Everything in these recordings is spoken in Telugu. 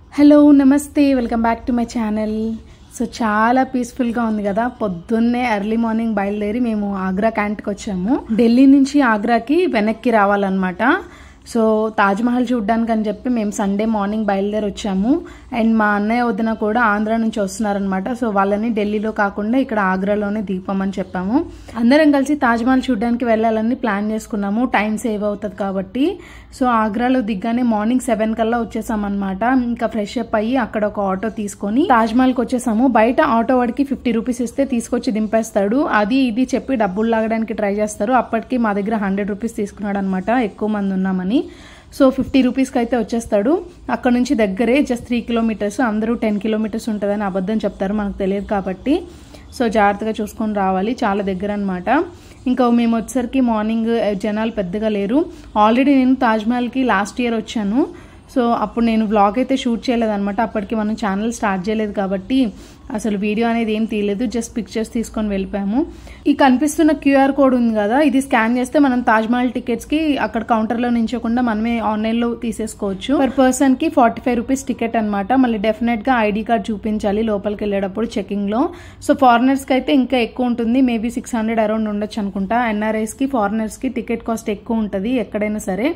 హలో నమస్తే welcome back to my channel so చాలా పీస్ఫుల్గా ఉంది కదా పొద్దున్నే ఎర్లీ మార్నింగ్ బయలుదేరి మేము ఆగ్రా క్యాంట్కి వచ్చాము ఢిల్లీ నుంచి ఆగ్రాకి వెనక్కి రావాలన్నమాట సో తాజ్మహల్ చూడడానికి అని చెప్పి మేము సండే మార్నింగ్ బయలుదేరి వచ్చాము అండ్ మా అన్నయ్య వదిన కూడా ఆంధ్ర నుంచి వస్తున్నారనమాట సో వాళ్ళని ఢిల్లీలో కాకుండా ఇక్కడ ఆగ్రాలోనే దీపమని చెప్పాము అందరం కలిసి తాజ్మహల్ చూడడానికి వెళ్ళాలని ప్లాన్ చేసుకున్నాము టైం సేవ్ అవుతుంది కాబట్టి సో ఆగ్రాలో దిగ్గానే మార్నింగ్ సెవెన్ కల్లా వచ్చేసాం అనమాట ఇంకా ఫ్రెష్ అప్ అయ్యి అక్కడ ఒక ఆటో తీసుకొని తాజ్మహల్కి వచ్చేసాము బయట ఆటో వాడికి ఫిఫ్టీ రూపీస్ ఇస్తే తీసుకొచ్చి దింపేస్తాడు అది ఇది చెప్పి డబ్బులు లాగడానికి ట్రై చేస్తారు అప్పటికి మా దగ్గర హండ్రెడ్ రూపీస్ తీసుకున్నాడు అనమాట ఎక్కువ మంది ఉన్నామని సో ఫిఫ్టీ రూపీస్కి అయితే వచ్చేస్తాడు అక్కడ నుంచి దగ్గరే జస్ట్ త్రీ కిలోమీటర్స్ అందరూ టెన్ కిలోమీటర్స్ ఉంటుందని అబద్ధం చెప్తారు మనకు తెలియదు కాబట్టి సో జాగ్రత్తగా చూసుకొని రావాలి చాలా దగ్గర అనమాట ఇంకా మేము వచ్చేసరికి మార్నింగ్ జనాలు పెద్దగా లేరు ఆల్రెడీ నేను తాజ్మహల్కి లాస్ట్ ఇయర్ వచ్చాను సో అప్పుడు నేను వ్లాగ్ అయితే షూట్ చేయలేదన్నమాట అప్పటికి మనం ఛానల్ స్టార్ట్ చేయలేదు కాబట్టి అసలు వీడియో అనేది ఏం తీయలేదు జస్ట్ పిక్చర్స్ తీసుకొని వెళ్ళిపోయాము ఈ కనిపిస్తున్న క్యూఆర్ కోడ్ ఉంది కదా ఇది స్కాన్ చేస్తే మనం తాజ్మహల్ టికెట్స్కి అక్కడ కౌంటర్లో నించకుండా మనమే ఆన్లైన్లో తీసేసుకోవచ్చు పర్ పర్సన్కి ఫార్టీ ఫైవ్ రూపీస్ టికెట్ అనమాట మళ్ళీ డెఫినెట్గా ఐడి కార్డ్ చూపించాలి లోపలికి వెళ్ళేటప్పుడు చెకింగ్లో సో ఫారినర్స్కి అయితే ఇంకా ఎక్కువ ఉంటుంది మేబీ సిక్స్ హండ్రెడ్ అరౌండ్ ఉండొచ్చు అనుకుంటా ఎన్ఆర్ఐస్కి ఫారినర్స్కి టికెట్ కాస్ట్ ఎక్కువ ఉంటుంది ఎక్కడైనా సరే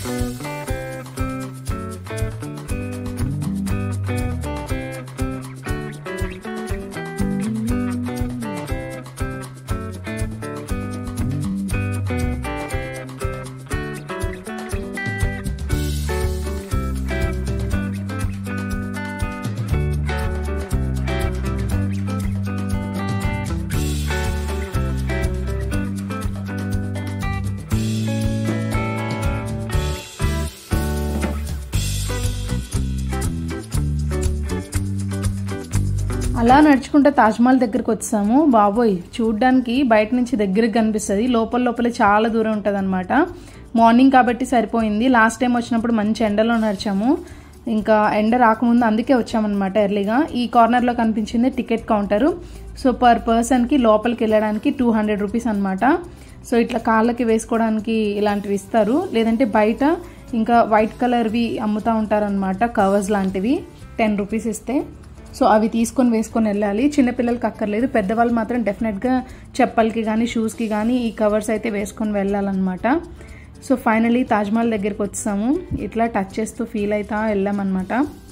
అలా నడుచుకుంటే తాజ్మహల్ దగ్గరికి వచ్చాము బాబోయ్ చూడ్డానికి బయట నుంచి దగ్గరికి కనిపిస్తుంది లోపల లోపల చాలా దూరం ఉంటుంది అనమాట మార్నింగ్ కాబట్టి సరిపోయింది లాస్ట్ టైం వచ్చినప్పుడు మంచి ఎండలో నడిచాము ఇంకా ఎండ రాకముందు అందుకే వచ్చామన్నమాట ఎర్లీగా ఈ కార్నర్లో కనిపించింది టికెట్ కౌంటరు సో పర్ పర్సన్కి లోపలికి వెళ్ళడానికి టూ హండ్రెడ్ రూపీస్ అనమాట సో ఇట్లా కాళ్ళకి వేసుకోవడానికి ఇలాంటివి ఇస్తారు లేదంటే బయట ఇంకా వైట్ కలర్వి అమ్ముతూ ఉంటారనమాట కవర్స్ లాంటివి టెన్ రూపీస్ ఇస్తే సో అవి తీసుకొని వేసుకొని వెళ్ళాలి చిన్నపిల్లలకి అక్కర్లేదు పెద్దవాళ్ళు మాత్రం డెఫినెట్గా చెప్పల్కి కానీ షూస్కి కానీ ఈ కవర్స్ అయితే వేసుకొని వెళ్ళాలన్నమాట సో ఫైనలీ తాజ్మహల్ దగ్గరికి వచ్చాము ఇట్లా టచ్ చేస్తూ ఫీల్ అవుతా వెళ్ళామన్నమాట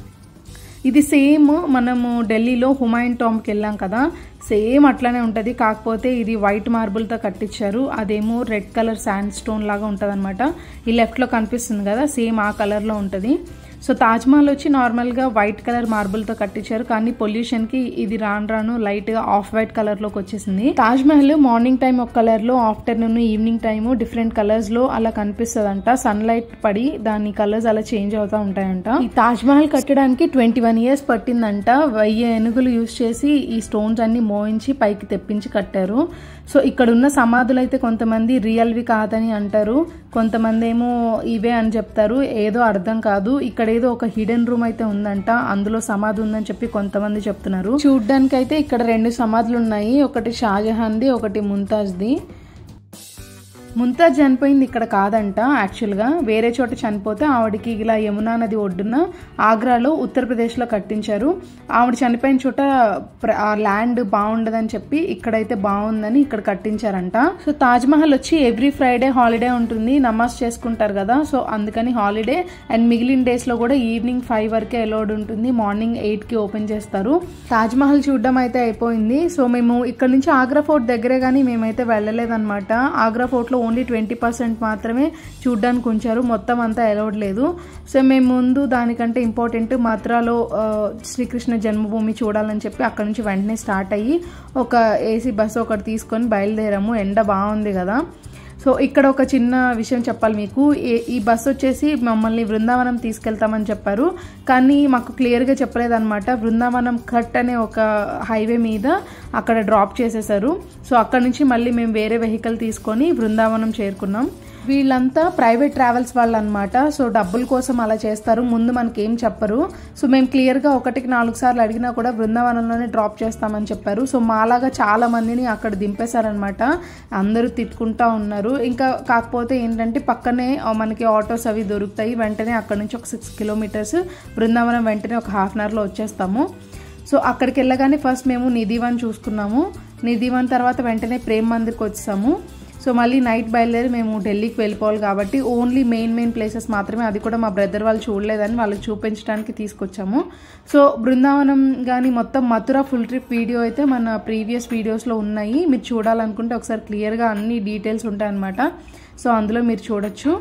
ఇది సేమ్ మనము ఢిల్లీలో హుమాయూన్ టాంబ్కి వెళ్ళాం కదా సేమ్ అట్లానే ఉంటుంది కాకపోతే ఇది వైట్ మార్బుల్తో కట్టించారు అదేమో రెడ్ కలర్ శాండ్ స్టోన్ లాగా ఉంటుంది అనమాట ఈ లెఫ్ట్లో కనిపిస్తుంది కదా సేమ్ ఆ కలర్లో ఉంటుంది సో తాజ్మహల్ వచ్చి నార్మల్గా వైట్ కలర్ మార్బుల్తో కట్టించారు కానీ పొల్యూషన్కి ఇది రాను రాను లైట్గా ఆఫ్ వైట్ కలర్లోకి వచ్చేసింది తాజ్మహల్ మార్నింగ్ టైం ఒక కలర్లో ఆఫ్టర్నూన్ ఈవినింగ్ టైము డిఫరెంట్ కలర్స్లో అలా కనిపిస్తుందంట సన్ లైట్ పడి దాని కలర్స్ అలా చేంజ్ అవుతూ ఉంటాయంట ఈ తాజ్మహల్ కట్టడానికి ట్వంటీ వన్ ఇయర్స్ పట్టిందంట వెయ్యి ఏనుగులు యూజ్ చేసి ఈ స్టోన్స్ అన్ని మోయించి పైకి తెప్పించి కట్టారు సో ఇక్కడ ఉన్న సమాధులు అయితే కొంతమంది రియల్వి కాదని అంటారు కొంతమంది ఏమో ఇవే అని చెప్తారు ఏదో అర్థం కాదు ఇక్కడ ఏదో ఒక హిడెన్ రూమ్ అయితే ఉందంట అందులో సమాధి ఉందని చెప్పి కొంతమంది చెప్తున్నారు చూడ్డానికి అయితే ఇక్కడ రెండు సమాధులు ఉన్నాయి ఒకటి షాజహాన్ది ఒకటి ముంతాజ్ది ముంతాజ్ చనిపోయింది ఇక్కడ కాదంట యాక్చువల్గా వేరే చోట చనిపోతే ఆవిడకి ఇలా యమునా నది ఒడ్డున ఆగ్రాలో ఉత్తరప్రదేశ్లో కట్టించారు ఆవిడ చనిపోయిన చోట ఆ ల్యాండ్ బాగుండదని చెప్పి ఇక్కడైతే బాగుందని ఇక్కడ కట్టించారంట సో తాజ్మహల్ వచ్చి ఎవ్రీ ఫ్రైడే హాలిడే ఉంటుంది నమాజ్ చేసుకుంటారు కదా సో అందుకని హాలిడే అండ్ మిగిలిన డేస్లో కూడా ఈవినింగ్ ఫైవ్ వరకే అలౌడ్ ఉంటుంది మార్నింగ్ ఎయిట్కి ఓపెన్ చేస్తారు తాజ్మహల్ చూడడం అయితే అయిపోయింది సో మేము ఇక్కడ నుంచి ఆగ్రా ఫోర్ట్ దగ్గరే కానీ మేమైతే వెళ్ళలేదన్నమాట ఆగ్రా ఫోర్ట్లో ఓన్లీ ట్వంటీ పర్సెంట్ మాత్రమే చూడ్డానికి ఉంచారు మొత్తం అంతా అలౌడ్ లేదు సో మేము ముందు దానికంటే ఇంపార్టెంట్ మథురాలో శ్రీకృష్ణ జన్మభూమి చూడాలని చెప్పి అక్కడ నుంచి వెంటనే స్టార్ట్ అయ్యి ఒక ఏసీ బస్సు ఒకటి తీసుకొని బయలుదేరాము ఎండ బాగుంది కదా సో ఇక్కడ ఒక చిన్న విషయం చెప్పాలి మీకు ఈ బస్సు వచ్చేసి మమ్మల్ని బృందావనం తీసుకెళ్తామని చెప్పారు కానీ మాకు క్లియర్గా చెప్పలేదన్నమాట బృందావనం కట్ అనే ఒక హైవే మీద అక్కడ డ్రాప్ చేసేసారు సో అక్కడ నుంచి మళ్ళీ మేము వేరే వెహికల్ తీసుకొని బృందావనం చేరుకున్నాం వీళ్ళంతా ప్రైవేట్ ట్రావెల్స్ వాళ్ళు అనమాట సో డబ్బుల కోసం అలా చేస్తారు ముందు మనకి ఏం చెప్పరు సో మేము క్లియర్గా ఒకటికి నాలుగు సార్లు అడిగినా కూడా బృందావనంలోనే డ్రాప్ చేస్తామని చెప్పారు సో మాలాగా చాలా మందిని అక్కడ దింపేశారనమాట అందరూ తిట్టుకుంటా ఉన్నారు ఇంకా కాకపోతే ఏంటంటే పక్కనే ఆ, మనకి ఆటోస్ అవి దొరుకుతాయి వెంటనే అక్కడ నుంచి ఒక సిక్స్ కిలోమీటర్స్ బృందావనం వెంటనే ఒక హాఫ్ అన్ అవర్లో వచ్చేస్తాము సో అక్కడికి వెళ్ళగానే ఫస్ట్ మేము నిధివన్ చూసుకున్నాము నిధివన్ తర్వాత వెంటనే ప్రేమ్ మందిర్కి వచ్చాము సో మళ్ళీ నైట్ బయలుదేరి మేము ఢిల్లీకి వెళ్ళిపోవాలి కాబట్టి ఓన్లీ మెయిన్ మెయిన్ ప్లేసెస్ మాత్రమే అది కూడా మా బ్రదర్ వాళ్ళు చూడలేదని వాళ్ళకి చూపించడానికి తీసుకొచ్చాము సో బృందావనం కానీ మొత్తం మథుర ఫుల్ ట్రిప్ వీడియో అయితే మన ప్రీవియస్ వీడియోస్లో ఉన్నాయి మీరు చూడాలనుకుంటే ఒకసారి క్లియర్గా అన్ని డీటెయిల్స్ ఉంటాయన్నమాట సో అందులో మీరు చూడొచ్చు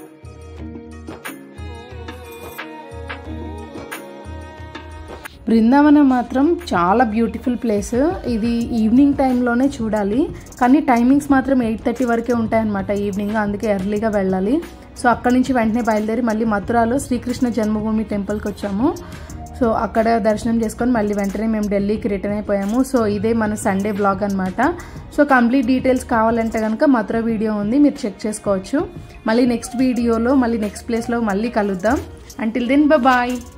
బృందావనం మాత్రం చాలా బ్యూటిఫుల్ ప్లేస్ ఇది ఈవినింగ్ టైంలోనే చూడాలి కానీ టైమింగ్స్ మాత్రం ఎయిట్ థర్టీ వరకే ఉంటాయన్నమాట ఈవినింగ్ అందుకే ఎర్లీగా వెళ్ళాలి సో అక్కడ నుంచి వెంటనే బయలుదేరి మళ్ళీ మథురాలో శ్రీకృష్ణ జన్మభూమి టెంపుల్కి వచ్చాము సో అక్కడ దర్శనం చేసుకొని మళ్ళీ వెంటనే మేము ఢిల్లీకి రిటర్న్ అయిపోయాము సో ఇదే మన సండే బ్లాగ్ అనమాట సో కంప్లీట్ డీటెయిల్స్ కావాలంటే కనుక మథుర వీడియో ఉంది మీరు చెక్ చేసుకోవచ్చు మళ్ళీ నెక్స్ట్ వీడియోలో మళ్ళీ నెక్స్ట్ ప్లేస్లో మళ్ళీ కలుద్దాం అంటిల్ దెన్ బాయ్